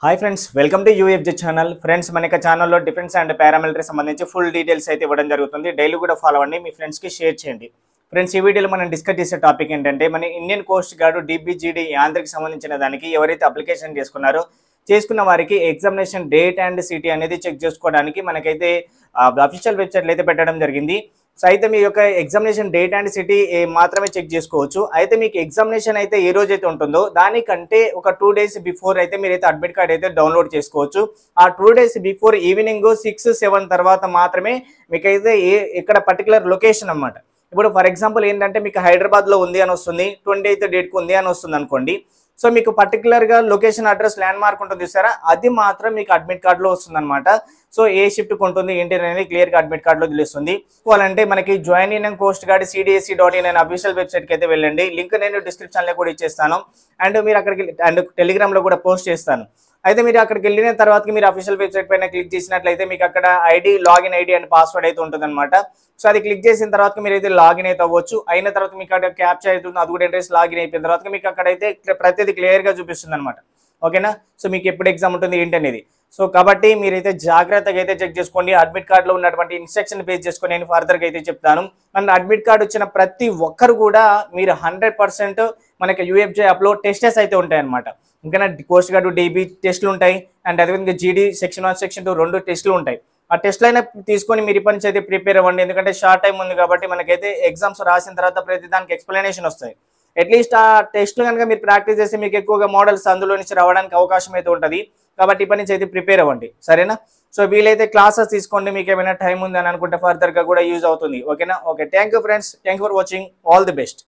hi friends welcome to UFG channel friends మన యొక్క ఛానల్లో డిఫెన్స్ అండ్ పారామిలిటరీ సంబంధించి ఫుల్ డీటెయిల్స్ అయితే ఇవ్వడం జరుగుతుంది డైలీ కూడా ఫాలో అవ్వండి మీ ఫ్రెండ్స్కి షేర్ చేయండి ఫ్రెండ్స్ ఈ వీడియోలో మనం డిస్కస్ చేసే టాపిక్ ఏంటంటే మన ఇండియన్ కోస్ట్ గార్డు డిబిజిడి యాంత్రికి సంబంధించిన దానికి ఎవరైతే అప్లికేషన్ చేసుకున్నారో చేసుకున్న వారికి ఎగ్జామినేషన్ డేట్ అండ్ సిటీ అనేది చెక్ చేసుకోవడానికి మనకైతే అఫీషియల్ వెబ్సైట్లు అయితే పెట్టడం జరిగింది సో అయితే మీ యొక్క ఎగ్జామినేషన్ డేట్ అండ్ సిటీ మాత్రమే చెక్ చేసుకోవచ్చు అయితే మీకు ఎగ్జామినేషన్ అయితే ఏ రోజు అయితే ఉంటుందో దానికంటే ఒక టూ డేస్ బిఫోర్ అయితే మీరైతే అడ్మిట్ కార్డ్ అయితే డౌన్లోడ్ చేసుకోవచ్చు ఆ two days before evening six seven తర్వాత మాత్రమే మీకైతే ఏ ఇక్కడ పర్టికులర్ లొకేషన్ అన్నమాట ఇప్పుడు ఫర్ ఎగ్జాంపుల్ ఏంటంటే మీకు హైదరాబాద్లో ఉంది అని వస్తుంది ట్వంటీ ఎయిత్ డేట్కి ఉంది అని వస్తుంది అనుకోండి సో మీకు పర్టికులర్గా లొకేషన్ అడ్రస్ ల్యాండ్ మార్క్ ఉంటుంది చూసారా అది మాత్రం మీకు అడ్మిట్ కార్డులో వస్తుంది అనమాట సో ఏ షిఫ్ట్కి ఉంటుంది ఏంటి అనేది క్లియర్గా అడ్మిట్ కార్డులో తెలుస్తుంది వాళ్ళంటే మనకి join in coast guard CDSC dot in అనే అఫీషియల్ వెబ్సైట్కి అయితే వెళ్ళండి లింక్ నేను డిస్క్రిప్షన్లో కూడా ఇచ్చేస్తాను అండ్ మీరు అక్కడికి అండ్ టెలిగ్రామ్లో కూడా పోస్ట్ చేస్తాను అయితే మీరు అక్కడికి వెళ్ళిన తర్వాత మీరు అఫీషియల్ వెబ్సైట్ పైన క్లిక్ చేసినట్లయితే మీకు అక్కడ ID login ID and password అయితే ఉంటుంది అనమాట సో అది క్లిక్ చేసిన తర్వాత మీరు అయితే లాగిన్ అయితే అవ్వచ్చు అయిన తర్వాత మీకు అక్కడ క్యాప్చర్ అవుతుంది అది కూడా ఇంట్రెస్ట్ లాగిన్ అయిపోయిన తర్వాత మీకు అక్కడైతే ప్రతిదీ క్లియర్గా చూపిస్తుంది అనమాట ఓకేనా సో మీకు ఎప్పుడు ఎగ్జామ్ ఉంటుంది ఏంటి అనేది సో కాబట్టి మీరైతే జాగ్రత్తగా అయితే చెక్ చేసుకోండి అడ్మిట్ కార్డులో ఉన్నటువంటి ఇన్స్ట్రక్షన్ బేస్ చేసుకొని నేను ఫర్దర్గా అయితే చెప్తాను అండ్ అడ్మిట్ కార్డు వచ్చిన ప్రతి ఒక్కరు కూడా మీరు హండ్రెడ్ పర్సెంట్ మనకి యూఎఫ్జే యాప్లో టెస్టెస్ అయితే ఉంటాయన్నమాట ఇంకా కోస్ట్ గార్డు డీబీ టెస్టులు ఉంటాయి అండ్ అదేవిధంగా జీడీ సెక్షన్ వన్ సెక్షన్ టూ రెండు టెస్టులు ఉంటాయి ఆ టెస్ట్లు అయినా తీసుకొని మీరు ఇప్పటి నుంచి అయితే ప్రిపేర్ అవ్వండి ఎందుకంటే షార్ట్ టైం ఉంది కాబట్టి మనకైతే ఎగ్జామ్స్ రాసిన తర్వాత ప్రతి దానికి ఎక్స్ప్లెనేషన్ వస్తాయి అట్లీస్ట్ ఆ టెస్ట్లు కనుక మీరు ప్రాక్టీస్ చేస్తే మీకు ఎక్కువగా మోడల్స్ అందులో నుంచి రావడానికి అవకాశం అయితే ఉంటుంది కాబట్టి ఇప్పటి నుంచి అయితే ప్రిపేర్ అవ్వండి సరేనా సో వీలైతే క్లాసెస్ తీసుకోండి మీకు ఏమైనా టైం ఉంది అని అనుకుంటే ఫర్దర్గా కూడా యూజ్ అవుతుంది ఓకేనా okay thank you friends thank for watching all the best